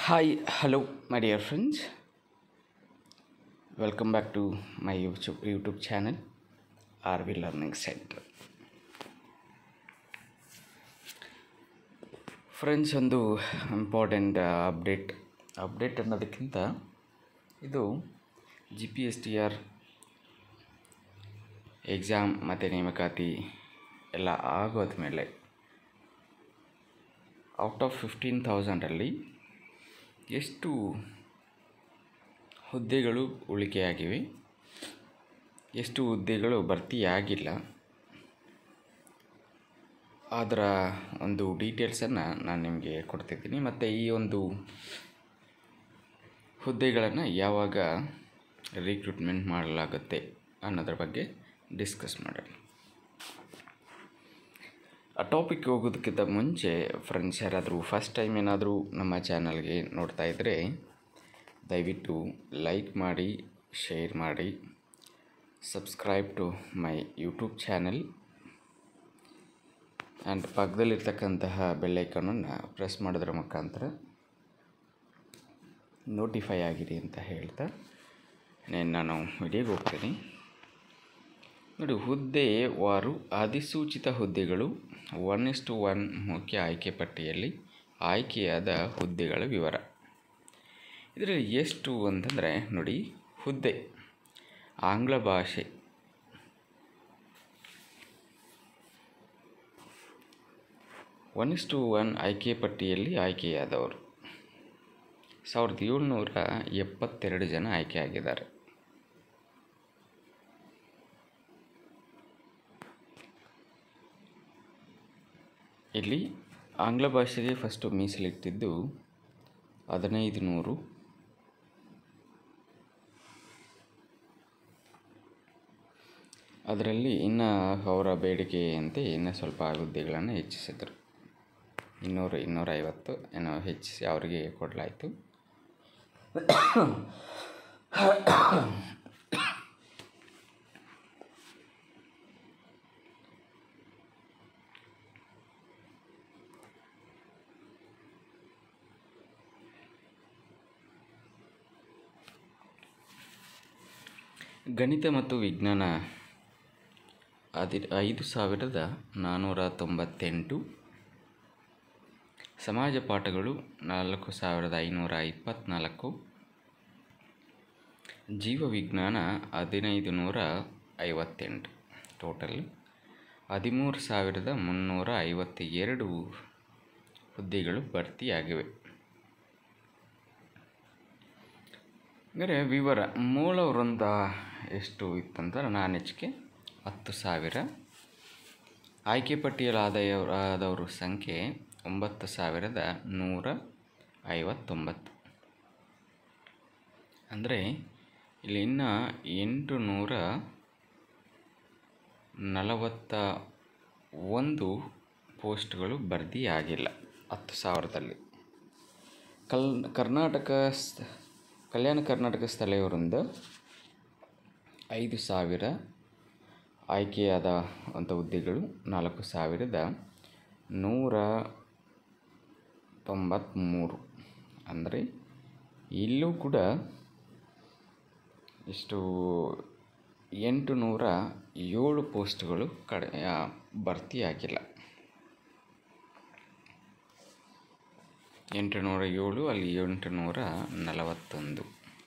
Hi, hello, my dear friends. Welcome back to my YouTube, YouTube channel, RV Learning Center. Friends ಒಂದು important update update ಅನ್ನೋದಕ್ಕಿಂತ ಇದು G P S T R exam ಮತ್ತು ನೇಮಕಾತಿ ಎಲ್ಲ ಆಗೋದ ಮೇಲೆ out of fifteen ಥೌಸಂಡಲ್ಲಿ ಎಷ್ಟು ಹುದ್ದೆಗಳು ಉಳಿಕೆಯಾಗಿವೆ ಎಷ್ಟು ಹುದ್ದೆಗಳು ಭರ್ತಿಯಾಗಿಲ್ಲ ಅದರ ಒಂದು ಡೀಟೇಲ್ಸನ್ನು ನಾನು ನಿಮಗೆ ಕೊಡ್ತಿದ್ದೀನಿ ಮತ್ತು ಈ ಒಂದು ಹುದ್ದೆಗಳನ್ನು ಯಾವಾಗ ರಿಕ್ರೂಟ್ಮೆಂಟ್ ಮಾಡಲಾಗುತ್ತೆ ಅನ್ನೋದ್ರ ಬಗ್ಗೆ ಡಿಸ್ಕಸ್ ಮಾಡೋಣ ಆ ಟಾಪಿಕ್ ಹೋಗೋದಕ್ಕಿಂತ ಮುಂಚೆ ಫ್ರೆಂಡ್ಸ್ ಯಾರಾದರೂ ಫಸ್ಟ್ ಟೈಮ್ ಏನಾದರೂ ನಮ್ಮ ಚಾನಲ್ಗೆ ನೋಡ್ತಾ ಇದ್ದರೆ ದಯವಿಟ್ಟು ಲೈಕ್ ಮಾಡಿ ಶೇರ್ ಮಾಡಿ subscribe to my YouTube channel and ಪಕ್ಕದಲ್ಲಿರ್ತಕ್ಕಂತಹ ಬೆಲ್ಲೈಕನನ್ನು ಪ್ರೆಸ್ ಮಾಡೋದ್ರ ಮುಖಾಂತರ ನೋಟಿಫೈ ಆಗಿರಿ ಅಂತ ಹೇಳ್ತಾ నేను ನಾನು ವಿಡಿಯೋಗೆ ಹೋಗ್ತೀನಿ ನೋಡಿ ಹುದ್ದೆ ವಾರು ಅಧಿಸೂಚಿತ ಹುದ್ದೆಗಳು ಒನ್ ಇಸ್ ಟು ಒನ್ ಮುಖ್ಯ ಆಯ್ಕೆ ಪಟ್ಟಿಯಲ್ಲಿ ಆಯ್ಕೆಯಾದ ಹುದ್ದೆಗಳ ವಿವರ ಇದರಲ್ಲಿ ಎಷ್ಟು ಅಂತಂದರೆ ನೋಡಿ ಹುದ್ದೆ ಆಂಗ್ಲ ಭಾಷೆ ಒನ್ ಇಸ್ ಟು ಒನ್ ಆಯ್ಕೆ ಪಟ್ಟಿಯಲ್ಲಿ ಆಯ್ಕೆಯಾದವರು ಸಾವಿರದ ಏಳ್ನೂರ ಎಪ್ಪತ್ತೆರಡು ಜನ ಆಯ್ಕೆಯಾಗಿದ್ದಾರೆ ಇಲ್ಲಿ ಆಂಗ್ಲ ಭಾಷೆಗೆ ಫಸ್ಟು ಮೀಸಲಿಟ್ಟಿದ್ದು ಹದಿನೈದು ನೂರು ಅದರಲ್ಲಿ ಇನ್ನು ಅವರ ಬೇಡಿಕೆಯಂತೆ ಇನ್ನೂ ಸ್ವಲ್ಪ ಹುದ್ದೆಗಳನ್ನು ಹೆಚ್ಚಿಸಿದರು ಇನ್ನೂರು ಇನ್ನೂರೈವತ್ತು ಏನೋ ಹೆಚ್ಚಿಸಿ ಅವರಿಗೆ ಕೊಡಲಾಯಿತು ಗಣಿತ ಮತ್ತು ವಿಜ್ಞಾನ ಅದಿ ಐದು ಸಾವಿರದ ನಾನ್ನೂರ ತೊಂಬತ್ತೆಂಟು ಸಮಾಜ ಪಾಠಗಳು ನಾಲ್ಕು ಸಾವಿರದ ಐನೂರ ಇಪ್ಪತ್ತ್ನಾಲ್ಕು ಜೀವವಿಜ್ಞಾನ ಹದಿನೈದು ನೂರ ಐವತ್ತೆಂಟು ಟೋಟಲ್ ಹದಿಮೂರು ಸಾವಿರದ ಮುನ್ನೂರ ಐವತ್ತ ಎರಡು ಹುದ್ದೆಗಳು ಭರ್ತಿಯಾಗಿವೆ ಅಂದರೆ ವಿವರ ಮೂಲ ವೃಂದ ಎಷ್ಟು ಇತ್ತಂದ್ರೆ ನಾನ್ ಹೆಚ್ಚಿಗೆ ಹತ್ತು ಸಾವಿರ ಆಯ್ಕೆ ಪಟ್ಟಿಯಲ್ಲಿ ಆದಾಯ ಆದವರು ಸಂಖ್ಯೆ ಒಂಬತ್ತು ಸಾವಿರದ ನೂರ ಐವತ್ತೊಂಬತ್ತು ಅಂದರೆ ಇಲ್ಲಿ ಇನ್ನು ಎಂಟು ನೂರ ನಲವತ್ತ ಒಂದು ಪೋಸ್ಟ್ಗಳು ಭರ್ತಿಯಾಗಿಲ್ಲ ಹತ್ತು ಸಾವಿರದಲ್ಲಿ ಕಲ್ ಕರ್ನಾಟಕ ಸ್ ಕಲ್ಯಾಣ ಕರ್ನಾಟಕ ಸ್ಥಳೀಯರಿಂದ ಐದು ಸಾವಿರ ಆಯ್ಕೆಯಾದ ಅಂಥ ಹುದ್ದೆಗಳು ನಾಲ್ಕು ಸಾವಿರದ ನೂರ ತೊಂಬತ್ತ್ಮೂರು ಅಂದರೆ ಇಲ್ಲೂ ಕೂಡ ಇಷ್ಟು ಎಂಟು ನೂರ ಏಳು ಪೋಸ್ಟ್ಗಳು ಕಡೆ ಭರ್ತಿಯಾಗಿಲ್ಲ ಎಂಟು ನೂರ ಏಳು ಅಲ್ಲಿ ಎಂಟು ನೂರ ನಲವತ್ತೊಂದು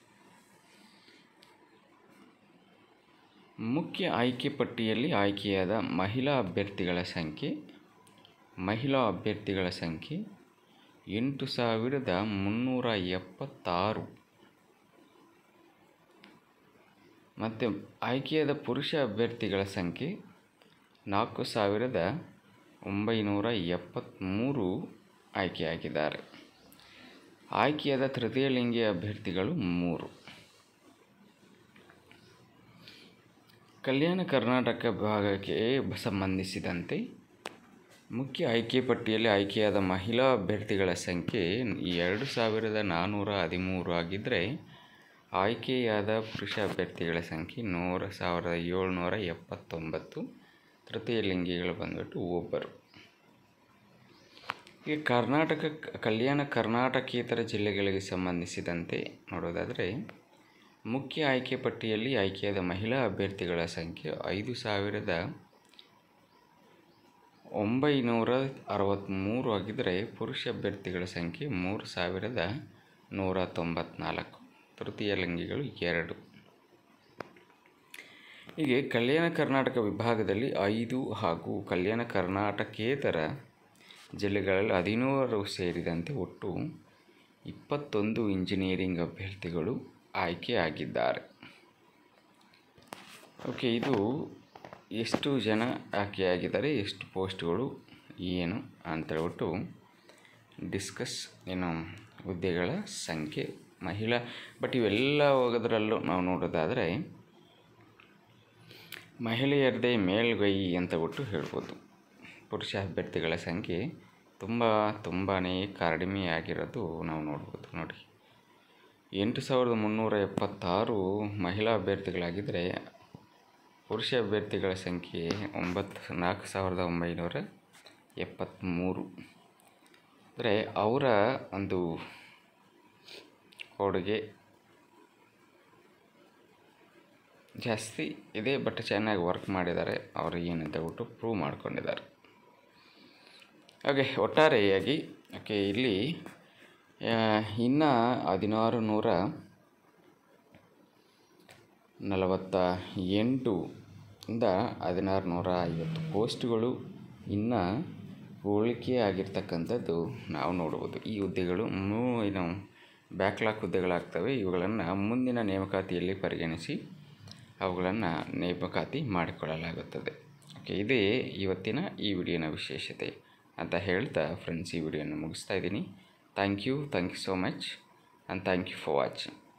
ಮುಖ್ಯ ಆಯ್ಕೆ ಪಟ್ಟಿಯಲ್ಲಿ ಆಯ್ಕೆಯಾದ ಮಹಿಳಾ ಅಭ್ಯರ್ಥಿಗಳ ಸಂಖ್ಯೆ ಮಹಿಳಾ ಅಭ್ಯರ್ಥಿಗಳ ಸಂಖ್ಯೆ ಎಂಟು ಸಾವಿರದ ಮುನ್ನೂರ ಎಪ್ಪತ್ತಾರು ಮತ್ತು ಆಯ್ಕೆಯಾದ ಪುರುಷ ಅಭ್ಯರ್ಥಿಗಳ ಸಂಖ್ಯೆ ನಾಲ್ಕು ಸಾವಿರದ ಒಂಬೈನೂರ ಎಪ್ಪತ್ತ್ಮೂರು ಆಯ್ಕೆಯಾಗಿದ್ದಾರೆ ಆಯ್ಕೆಯಾದ ತೃತೀಯ ಲಿಂಗಿ ಅಭ್ಯರ್ಥಿಗಳು ಮೂರು ಕಲ್ಯಾಣ ಕರ್ನಾಟಕ ಭಾಗಕ್ಕೆ ಸಂಬಂಧಿಸಿದಂತೆ ಮುಖ್ಯ ಆಯ್ಕೆ ಪಟ್ಟಿಯಲ್ಲಿ ಆಯ್ಕೆಯಾದ ಮಹಿಳಾ ಅಭ್ಯರ್ಥಿಗಳ ಸಂಖ್ಯೆ ಎರಡು ಸಾವಿರದ ನಾನ್ನೂರ ಹದಿಮೂರು ಆಗಿದ್ದರೆ ಆಯ್ಕೆಯಾದ ಪುರುಷ ಅಭ್ಯರ್ಥಿಗಳ ಸಂಖ್ಯೆ ನೂರ ಸಾವಿರದ ಏಳ್ನೂರ ಎಪ್ಪತ್ತೊಂಬತ್ತು ತೃತೀಯ ಲಿಂಗಿಗಳು ಬಂದ್ಬಿಟ್ಟು ಒಬ್ಬರು ಈ ಕರ್ನಾಟಕ ಕಲ್ಯಾಣ ಕರ್ನಾಟಕೇತರ ಜಿಲ್ಲೆಗಳಿಗೆ ಸಂಬಂಧಿಸಿದಂತೆ ನೋಡೋದಾದರೆ ಮುಖ್ಯ ಆಯ್ಕೆ ಪಟ್ಟಿಯಲ್ಲಿ ಆಯ್ಕೆಯಾದ ಮಹಿಳಾ ಅಭ್ಯರ್ಥಿಗಳ ಸಂಖ್ಯೆ ಐದು ಸಾವಿರದ ಒಂಬೈನೂರ ಅರವತ್ತ್ಮೂರು ಆಗಿದ್ದರೆ ಪುರುಷ ಅಭ್ಯರ್ಥಿಗಳ ಸಂಖ್ಯೆ ಮೂರು ಸಾವಿರದ ನೂರ ತೊಂಬತ್ನಾಲ್ಕು ತೃತೀಯ ಲಿಂಗಿಗಳು ಎರಡು ಹೀಗೆ ಕಲ್ಯಾಣ ಕರ್ನಾಟಕ ವಿಭಾಗದಲ್ಲಿ ಐದು ಹಾಗೂ ಕಲ್ಯಾಣ ಕರ್ನಾಟಕೇತರ ಜಿಲ್ಲೆಗಳಲ್ಲಿ ಹದಿನೂರು ಸೇರಿದಂತೆ ಒಟ್ಟು ಇಪ್ಪತ್ತೊಂದು ಇಂಜಿನಿಯರಿಂಗ್ ಅಭ್ಯರ್ಥಿಗಳು ಆಯ್ಕೆಯಾಗಿದ್ದಾರೆ ಓಕೆ ಇದು ಎಷ್ಟು ಜನ ಆಯ್ಕೆಯಾಗಿದ್ದಾರೆ ಎಷ್ಟು ಪೋಸ್ಟ್ಗಳು ಏನು ಅಂತೇಳ್ಬಿಟ್ಟು ಡಿಸ್ಕಸ್ ಏನು ಹುದ್ದೆಗಳ ಸಂಖ್ಯೆ ಮಹಿಳಾ ಬಟ್ ಇವೆಲ್ಲ ಹೋಗೋದ್ರಲ್ಲೂ ನಾವು ನೋಡೋದಾದರೆ ಮಹಿಳೆಯರದೇ ಮೇಲ್ಗೈ ಅಂತ ಬಿಟ್ಟು ಹೇಳ್ಬೋದು ಪುರುಷ ಅಭ್ಯರ್ಥಿಗಳ ಸಂಖ್ಯೆ ತುಂಬ ತುಂಬಾ ಕಡಿಮೆಯಾಗಿರೋದು ನಾವು ನೋಡ್ಬೋದು ನೋಡಿ ಎಂಟು ಸಾವಿರದ ಮುನ್ನೂರ ಎಪ್ಪತ್ತಾರು ಮಹಿಳಾ ಅಭ್ಯರ್ಥಿಗಳಾಗಿದ್ದರೆ ಪುರುಷ ಅಭ್ಯರ್ಥಿಗಳ ಸಂಖ್ಯೆ ಒಂಬತ್ತು ನಾಲ್ಕು ಸಾವಿರದ ಒಂಬೈನೂರ ಎಪ್ಪತ್ತ್ಮೂರು ಅಂದರೆ ಅವರ ಒಂದು ಕೊಡುಗೆ ಜಾಸ್ತಿ ಇದೆ ಬಟ್ ಚೆನ್ನಾಗಿ ವರ್ಕ್ ಮಾಡಿದ್ದಾರೆ ಅವರು ಏನಂತ ಬಿಟ್ಟು ಪ್ರೂವ್ ಮಾಡ್ಕೊಂಡಿದ್ದಾರೆ ಹಾಗೆ ಒಟ್ಟಾರೆಯಾಗಿ ಓಕೆ ಇಲ್ಲಿ ಇನ್ನು ಹದಿನಾರು ನೂರ ನಲವತ್ತ ಎಂಟು ಇಂದ ಹದಿನಾರು ನೂರ ಐವತ್ತು ಪೋಸ್ಟ್ಗಳು ಇನ್ನು ಹೋಲಿಕೆ ಆಗಿರ್ತಕ್ಕಂಥದ್ದು ನಾವು ನೋಡ್ಬೋದು ಈ ಹುದ್ದೆಗಳು ಮೂ ಏನು ಬ್ಯಾಕ್ಲಾಕ್ ಹುದ್ದೆಗಳಾಗ್ತವೆ ಇವುಗಳನ್ನು ಮುಂದಿನ ನೇಮಕಾತಿಯಲ್ಲಿ ಪರಿಗಣಿಸಿ ಅವುಗಳನ್ನು ನೇಮಕಾತಿ ಮಾಡಿಕೊಳ್ಳಲಾಗುತ್ತದೆ ಓಕೆ ಇದೇ ಇವತ್ತಿನ ಈ ವಿಡಿಯೋನ ವಿಶೇಷತೆ ಅಂತ ಹೇಳ್ತಾ ಫ್ರೆಂಡ್ಸ್ ಈ ವಿಡಿಯೋನ ಮುಗಿಸ್ತಾ ಇದ್ದೀನಿ thank you thank you so much and thank you for watching